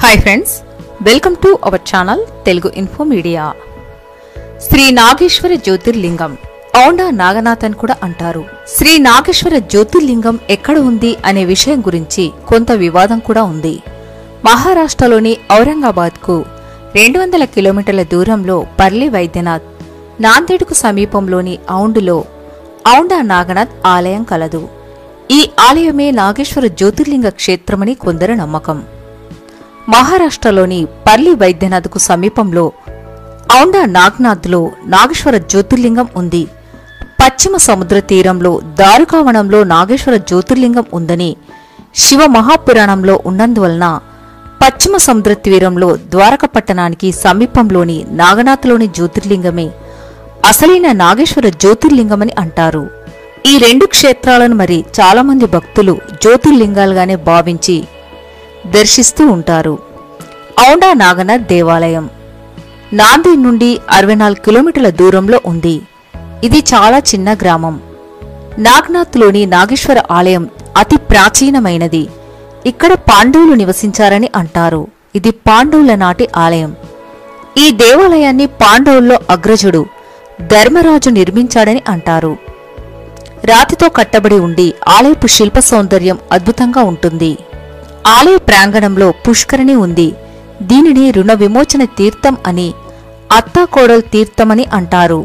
hi friends welcome to our channel Telugu info media Shri Nageshwara జ్యోతిర్లింగం ఔండా నాగనాథ్ అని కూడా అంటారు శ్రీ నాగేశ్వర జ్యోతిర్లింగం ఎక్కడ ఉంది అనే విషయం గురించి కొంత వివాదం కూడా ఉంది మహారాష్ట్రలోని ఔరంగాబాద్ కు రెండు వందల కిలోమీటర్ల దూరంలో పర్లి వైద్యనాథ్ నాందేడ్కు సమీపంలోని ఔండులో ఔండా నాగనాథ్ ఆలయం కలదు ఈ ఆలయమే నాగేశ్వర జ్యోతిర్లింగ క్షేత్రమని కొందరు నమ్మకం మహారాష్ట్రలోని పర్లి వైద్యనాథ్కు సమీపంలో ఔండా నాగ్నాథ్లో నాగేశ్వర జ్యోతిర్లింగం ఉంది పశ్చిమ సముద్ర తీరంలో దారుకావనంలో నాగేశ్వర జ్యోతిర్లింగం ఉందని శివ మహాపురాణంలో ఉన్నందువలన పశ్చిమ సముద్ర తీరంలో ద్వారక పట్టణానికి సమీపంలోని నాగనాథ్లోని జ్యోతిర్లింగమే అసలైన నాగేశ్వర జ్యోతిర్లింగమని అంటారు ఈ రెండు క్షేత్రాలను మరి చాలామంది భక్తులు జ్యోతిర్లింగాలుగానే భావించి దర్శిస్తూ ఉంటారు ఔండా నాగనాథ్ దేవాలయం నాందేడ్ నుండి అరవై నాలుగు కిలోమీటర్ల దూరంలో ఉంది ఇది చాలా చిన్న గ్రామం నాగ్నాథ్లోని నాగేశ్వర ఆలయం అతి ప్రాచీనమైనది ఇక్కడ పాండవులు నివసించారని అంటారు ఇది పాండవుల నాటి ఆలయం ఈ దేవాలయాన్ని పాండవుల్లో అగ్రజుడు ధర్మరాజు నిర్మించాడని అంటారు రాతితో కట్టబడి ఉండి ఆలయపు శిల్ప సౌందర్యం అద్భుతంగా ఉంటుంది ఆలయ ప్రాంగణంలో పుష్కరిణి ఉంది దీనిని రుణ విమోచన తీర్థం అని అత్తాకోడల్ తీర్థమని అంటారు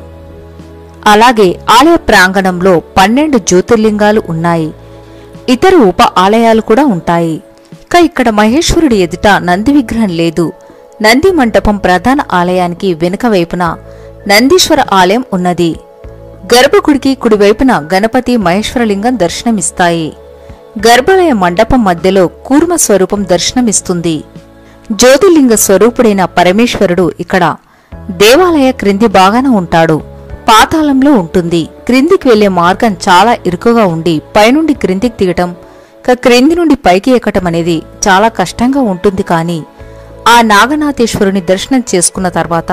అలాగే ఆలయ ప్రాంగణంలో పన్నెండు జ్యోతిర్లింగాలు ఉన్నాయి ఇతర ఉప ఆలయాలు కూడా ఉంటాయి ఇక ఇక్కడ మహేశ్వరుడి ఎదుట నంది విగ్రహం లేదు నంది మంటపం ప్రధాన ఆలయానికి వెనుక వైపున నందీశ్వర ఆలయం ఉన్నది గర్భగుడికి కుడివైపున గణపతి మహేశ్వరలింగం దర్శనమిస్తాయి గర్భాలయ మండపం మధ్యలో కూర్మ స్వరూపం దర్శనమిస్తుంది జ్యోతిర్లింగ స్వరూపుడైన పరమేశ్వరుడు ఇక్కడ దేవాలయ క్రింది భాగాన ఉంటాడు పాతాళంలో ఉంటుంది క్రిందికి వెళ్లే మార్గం చాలా ఇరుకుగా ఉండి పైనుండి క్రిందికి దిగటం ఇక క్రింది నుండి పైకి ఎక్కటం అనేది చాలా కష్టంగా ఉంటుంది కానీ ఆ నాగనాథేశ్వరుని దర్శనం చేసుకున్న తర్వాత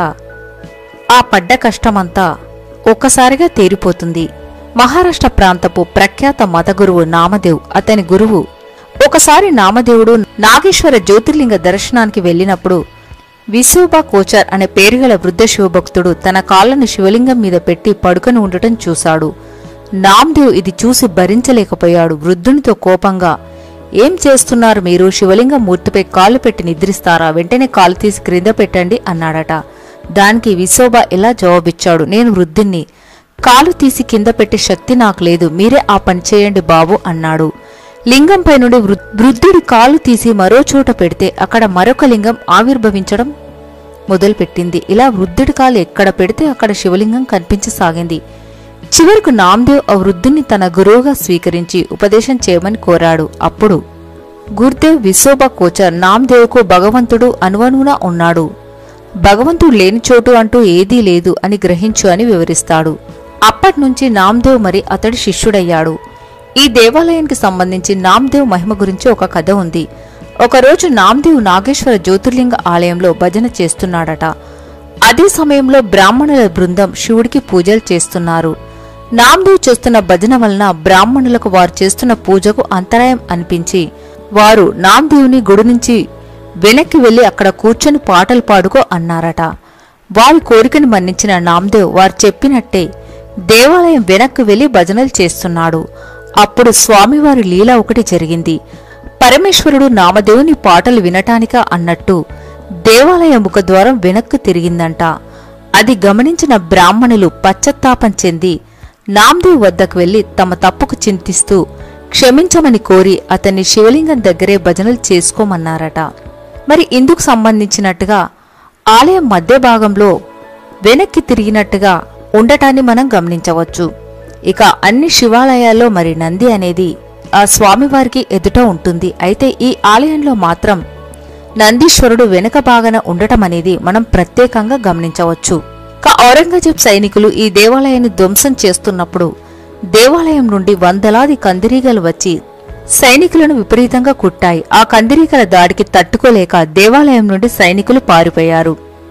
ఆ పడ్డ కష్టమంతా ఒక్కసారిగా తేరిపోతుంది మహారాష్ట్ర ప్రాంతపు ప్రఖ్యాత మత గురువు నామదేవ్ అతని గురువు ఒకసారి నామదేవుడు నాగేశ్వర జ్యోతిర్లింగ దర్శనానికి వెళ్ళినప్పుడు విశోబా కోచర్ అనే పేరుగల వృద్ధ శివభక్తుడు తన కాళ్లను శివలింగం మీద పెట్టి పడుకొని ఉండటం చూశాడు నామదేవ్ ఇది చూసి భరించలేకపోయాడు వృద్ధునితో కోపంగా ఏం చేస్తున్నారు మీరు శివలింగం మూర్తిపై కాలు పెట్టి నిద్రిస్తారా వెంటనే కాలు తీసి క్రింద పెట్టండి అన్నాడట దానికి విశోబా ఇలా జవాబిచ్చాడు నేను వృద్ధుణ్ణి కాలు తీసి కింద పెట్టే శక్తి నాకు లేదు మీరే ఆ పని చేయండి బాబు అన్నాడు లింగంపై నుండి వృ- వృద్ధుడి కాలు తీసి మరో చోట పెడితే అక్కడ మరొక లింగం ఆవిర్భవించడం మొదలుపెట్టింది ఇలా వృద్ధుడి కాలు ఎక్కడ పెడితే అక్కడ శివలింగం కనిపించసాగింది చివరకు నామ్దేవ్ ఆ వృద్ధుని తన గురువుగా స్వీకరించి ఉపదేశం చేయమని కోరాడు అప్పుడు గుర్దేవ్ విశోబా కోచర్ నామ్దేవ్కు భగవంతుడు అనువనువున ఉన్నాడు భగవంతుడు లేని చోటు అంటూ ఏదీ లేదు అని గ్రహించు అని వివరిస్తాడు అప్పట్నుంచి నామ్దేవ్ మరి అతడి శిష్యుడయ్యాడు ఈ దేవాలయానికి సంబంధించి నామ్దేవ్ మహిమ గురించి ఒక కథ ఉంది ఒకరోజు నామ్దేవ్ నాగేశ్వర జ్యోతిర్లింగ ఆలయంలో భజన చేస్తున్నాడట అదే సమయంలో బ్రాహ్మణుల బృందం శివుడికి పూజలు చేస్తున్నారు నామ్దేవ్ చేస్తున్న భజన వలన బ్రాహ్మణులకు వారు చేస్తున్న పూజకు అంతరాయం అనిపించి వారు నామ్దేవుని గుడి నుంచి వెనక్కి వెళ్లి అక్కడ కూర్చొని పాటలు పాడుకో అన్నారట వారి కోరికను మన్నించిన నామ్దేవ్ వారు చెప్పినట్టే దేవాలయం వెనక్కి వెళ్లి భజనలు చేస్తున్నాడు అప్పుడు స్వామివారి లీల ఒకటి జరిగింది పరమేశ్వరుడు నామదేవుని పాటలు వినటానికా అన్నట్టు దేవాలయ ముఖద్వారం వెనక్కు తిరిగిందంట అది గమనించిన బ్రాహ్మణులు పశ్చత్తాపం చెంది నామ్దేవ్ వద్దకు వెళ్లి తమ తప్పుకు చింతిస్తూ క్షమించమని కోరి అతన్ని శివలింగం దగ్గరే భజనలు చేసుకోమన్నారట మరి ఇందుకు సంబంధించినట్టుగా ఆలయం మధ్య భాగంలో వెనక్కి తిరిగినట్టుగా ఉండటాన్ని మనం గమనించవచ్చు ఇక అన్ని శివాలయాల్లో మరి నంది అనేది ఆ స్వామివారికి ఎదుట ఉంటుంది అయితే ఈ ఆలయంలో మాత్రం నందీశ్వరుడు వెనుక భాగాన ఉండటం అనేది మనం ప్రత్యేకంగా గమనించవచ్చు ఇక ఔరంగజేబ్ సైనికులు ఈ దేవాలయాన్ని ధ్వంసం చేస్తున్నప్పుడు దేవాలయం నుండి వందలాది కందిరీగలు వచ్చి సైనికులను విపరీతంగా కుట్టాయి ఆ కందిరీగల దాడికి తట్టుకోలేక దేవాలయం నుండి సైనికులు పారిపోయారు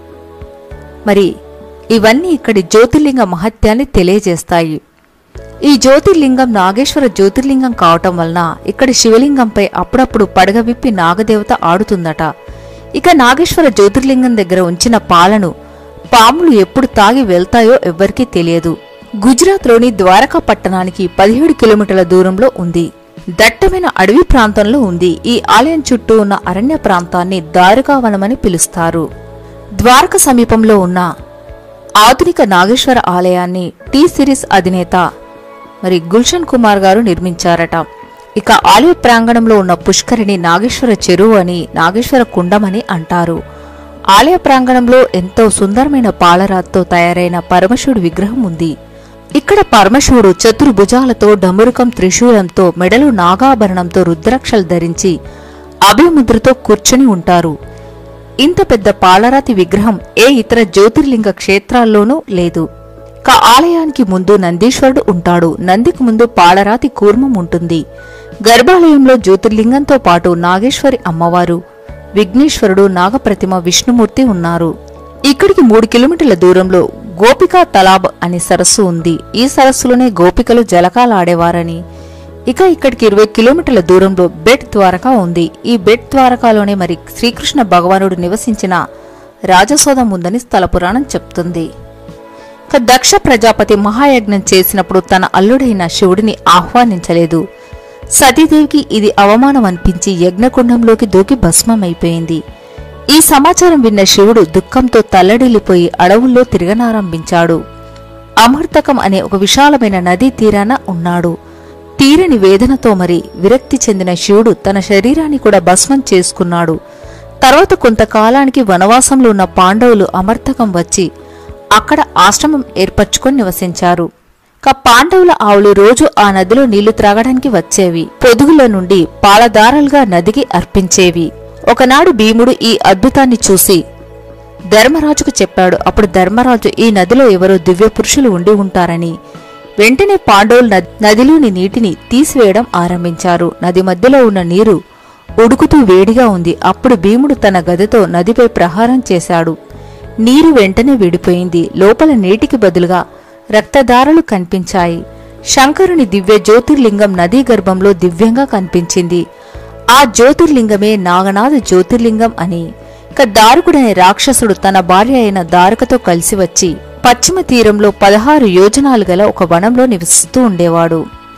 మరి ఇవన్నీ ఇక్కడి జ్యోతిర్లింగ మహత్యాన్ని తెలియజేస్తాయి ఈ జ్యోతిర్లింగం నాగేశ్వర జ్యోతిర్లింగం కావటం వలన ఇక్కడి శివలింగంపై అప్పుడప్పుడు పడగ విప్పి నాగదేవత ఆడుతుందట ఇక నాగేశ్వర జ్యోతిర్లింగం దగ్గర ఉంచిన పాలను పాములు ఎప్పుడు తాగి వెళ్తాయో ఎవ్వరికీ తెలియదు గుజరాత్లోని ద్వారకా పట్టణానికి పదిహేడు కిలోమీటర్ల దూరంలో ఉంది దట్టమైన అడవి ప్రాంతంలో ఉంది ఈ ఆలయం చుట్టూ ఉన్న అరణ్య ప్రాంతాన్ని దారుకావనమని పిలుస్తారు ద్వారక సమీపంలో ఉన్న ఆధునిక నాగేశ్వర ఆలయాన్ని టీ సిరీస్ అధినేత మరి గుల్షన్ కుమార్ గారు నిర్మించారట ఇక ఆలయ ప్రాంగణంలో ఉన్న పుష్కరిని నాగేశ్వర చెరువు అని నాగేశ్వర కుండం అని అంటారు ఆలయ ప్రాంగణంలో ఎంతో సుందరమైన పాలరాతితో తయారైన పరమశివుడి విగ్రహం ఉంది ఇక్కడ పరమశివుడు చతుర్భుజాలతో డమరుకం త్రిశూలంతో మెడలు నాగాభరణంతో రుద్రాక్షలు ధరించి అభిముద్రతో కూర్చుని ఉంటారు ఇంత పెద్ద పాలరాతి విగ్రహం ఏ ఇతర జ్యోతిర్లింగ క్షేత్రాల్లోనూ లేదు క ఆలయానికి ముందు నందీశ్వరుడు ఉంటాడు నందికి ముందు పాలరాతి కూర్మం ఉంటుంది గర్భాలయంలో జ్యోతిర్లింగంతో పాటు నాగేశ్వరి అమ్మవారు విఘ్నేశ్వరుడు నాగప్రతిమ విష్ణుమూర్తి ఉన్నారు ఇక్కడికి మూడు కిలోమీటర్ల దూరంలో గోపికా తలాబ్ అనే సరస్సు ఉంది ఈ సరస్సులోనే గోపికలు జలకాలాడేవారని ఇక ఇక్కడికి ఇరవై కిలోమీటర్ల దూరంలో బెట్ ద్వారకా ఉంది ఈ బెట్ ద్వారకాలోనే మరి శ్రీకృష్ణ భగవానుడు నివసించిన రాజసోదం ఉందని స్థల పురాణం చెప్తుంది ఇక దక్ష ప్రజాపతి మహాయజ్ఞం చేసినప్పుడు తన అల్లుడైన శివుడిని ఆహ్వానించలేదు సతీదేవికి ఇది అవమానం అనిపించి యజ్ఞకుండంలోకి దూకి భస్మమైపోయింది ఈ సమాచారం విన్న శివుడు దుఃఖంతో తల్లడిల్లిపోయి అడవుల్లో తిరగనారంభించాడు అమర్తకం అనే ఒక విశాలమైన నదీ తీరాన ఉన్నాడు తీరని వేదనతో మరి విరక్తి చెందిన శివుడు తన శరీరాన్ని కూడా భస్మం చేసుకున్నాడు తర్వాత కొంతకాలానికి వనవాసంలో ఉన్న పాండవులు అమర్తకం వచ్చి అక్కడ ఆశ్రమం ఏర్పరచుకొని నివసించారు క పాండవుల ఆవులు రోజు ఆ నదిలో నీళ్లు త్రాగడానికి వచ్చేవి పొదుగుల నుండి పాలదారలుగా నదికి అర్పించేవి ఒకనాడు భీముడు ఈ అద్భుతాన్ని చూసి ధర్మరాజుకు చెప్పాడు అప్పుడు ధర్మరాజు ఈ నదిలో ఎవరో దివ్య పురుషులు ఉండి ఉంటారని వెంటనే పాండవులు నద్- నదిలోని నీటిని తీసివేయడం ఆరంభించారు నది మధ్యలో ఉన్న నీరు ఉడుకుతూ వేడిగా ఉంది అప్పుడు భీముడు తన గదతో నదిపై ప్రహారం చేశాడు నీరు వెంటనే విడిపోయింది లోపల నీటికి బదులుగా రక్తధారలు కనిపించాయి శంకరుని దివ్య జ్యోతిర్లింగం నదీ గర్భంలో దివ్యంగా కనిపించింది ఆ జ్యోతిర్లింగమే నాగనాథ జ్యోతిర్లింగం అని ఇక దారుకుడనే రాక్షసుడు తన భార్య అయిన దారుకతో కలిసి వచ్చి పశ్చిమ తీరంలో పదహారు యోజనాలు గల ఒక వనంలో నివసిస్తూ ఉండేవాడు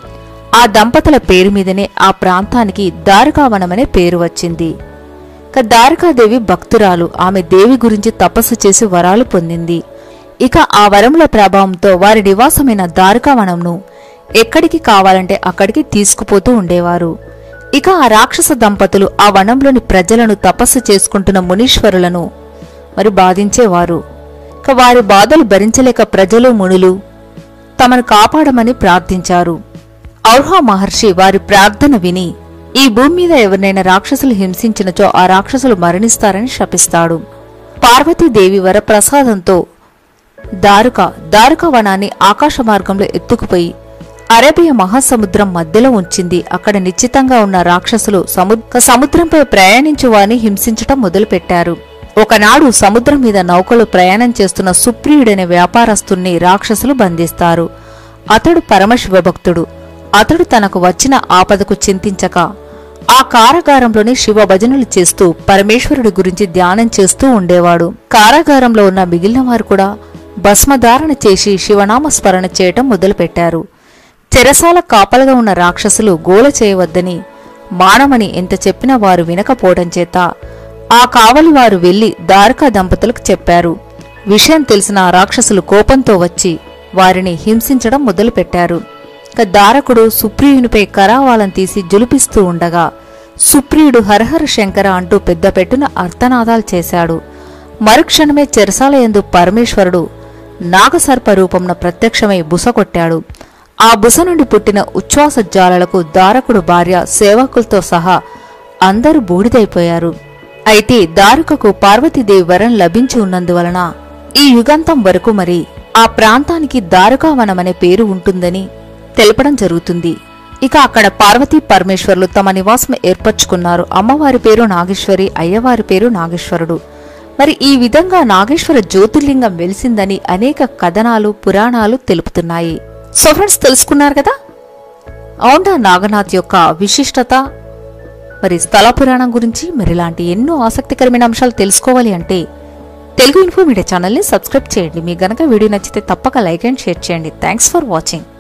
ఆ దంపతుల పేరు మీదనే ఆ ప్రాంతానికి దారుకావనమనే పేరు వచ్చింది ఇక దారికాదేవి భక్తురాలు ఆమె దేవి గురించి తపస్సు చేసి వరాలు పొందింది ఇక ఆ వరముల ప్రభావంతో వారి నివాసమైన దారికావనంను ఎక్కడికి కావాలంటే అక్కడికి తీసుకుపోతూ ఉండేవారు ఇక ఆ రాక్షస దంపతులు ఆ వనంలోని ప్రజలను తపస్సు చేసుకుంటున్న మునీశ్వరులను మరి బాధించేవారు ఇక వారి బాధలు భరించలేక ప్రజలు మునులు తమను కాపాడమని ప్రార్థించారు ఔర్హా మహర్షి వారి ప్రార్థన విని ఈ భూమి మీద ఎవరినైనా రాక్షసులు హింసించినచో ఆ రాక్షసులు మరణిస్తారని శపిస్తాడు పార్వతీదేవి వరప్రసాదంతో దారుక దారుక వనాన్ని ఆకాశ మార్గంలో ఎత్తుకుపోయి అరేబియా మహాసముద్రం మధ్యలో ఉంచింది అక్కడ నిశ్చితంగా ఉన్న రాక్షసులు సముద్ర సముద్రంపై ప్రయాణించు వారిని హింసించటం మొదలుపెట్టారు ఒకనాడు సముద్రం మీద నౌకలు ప్రయాణం చేస్తున్న సుప్రియుడనే వ్యాపారస్తుణ్ణి రాక్షసులు బంధిస్తారు అతడు పరమశివ భక్తుడు అతడు తనకు వచ్చిన ఆపదకు చింతించక ఆ కారాగారంలోనే శివ భజనలు చేస్తూ పరమేశ్వరుడి గురించి ధ్యానం చేస్తూ ఉండేవాడు కారాగారంలో ఉన్న మిగిలిన వారు కూడా భస్మధారణ చేసి శివనామ స్మరణ చేయటం మొదలుపెట్టారు చెరసాల కాపలుగా ఉన్న రాక్షసులు గోల చేయవద్దని మానమని ఎంత చెప్పినా వారు వినకపోవడం చేత ఆ కావలి వారు వెళ్లి ద్వారకా దంపతులకు చెప్పారు విషయం తెలిసిన ఆ రాక్షసులు కోపంతో వచ్చి వారిని హింసించడం మొదలుపెట్టారు ఇక దారకుడు సుప్రియునిపై కరావాలం తీసి జులిపిస్తూ ఉండగా సుప్రియుడు హరహర శంకర అంటూ పెద్ద పెట్టున అర్థనాదాలు చేశాడు మరుక్షణమే చెరసాలయందు పరమేశ్వరుడు నాగసర్ప రూపంన ప్రత్యక్షమై బుస కొట్టాడు ఆ బుస నుండి పుట్టిన ఉచ్ఛ్వాస జ్వాలలకు దారకుడు భార్య సేవకులతో సహా అందరూ బూడిదైపోయారు అయితే దారుకకు పార్వతీదేవి వరం లభించి ఉన్నందువలన ఈ యుగాంతం వరకు మరి ఆ ప్రాంతానికి దారుకావనం అనే పేరు ఉంటుందని తెలపడం జరుగుతుంది ఇక అక్కడ పార్వతీ పరమేశ్వరులు తమ నివాసం ఏర్పరచుకున్నారు అమ్మవారి పేరు నాగేశ్వరి అయ్యవారి పేరు నాగేశ్వరుడు మరి ఈ విధంగా నాగేశ్వర జ్యోతిర్లింగం వెలిసిందని అనేక కథనాలు పురాణాలు తెలుపుతున్నాయి సో ఫ్రెండ్స్ తెలుసుకున్నారు కదా ఔండా నాగనాథ్ యొక్క విశిష్టత మరి స్థల పురాణం గురించి మరి ఇలాంటి ఎన్నో ఆసక్తికరమైన అంశాలు తెలుసుకోవాలి అంటే తెలుగు ఇన్ఫో మీడియా ఛానల్ని సబ్స్క్రైబ్ చేయండి మీకు గనక వీడియో నచ్చితే తప్పక లైక్ అండ్ షేర్ చేయండి థ్యాంక్స్ ఫర్ వాచింగ్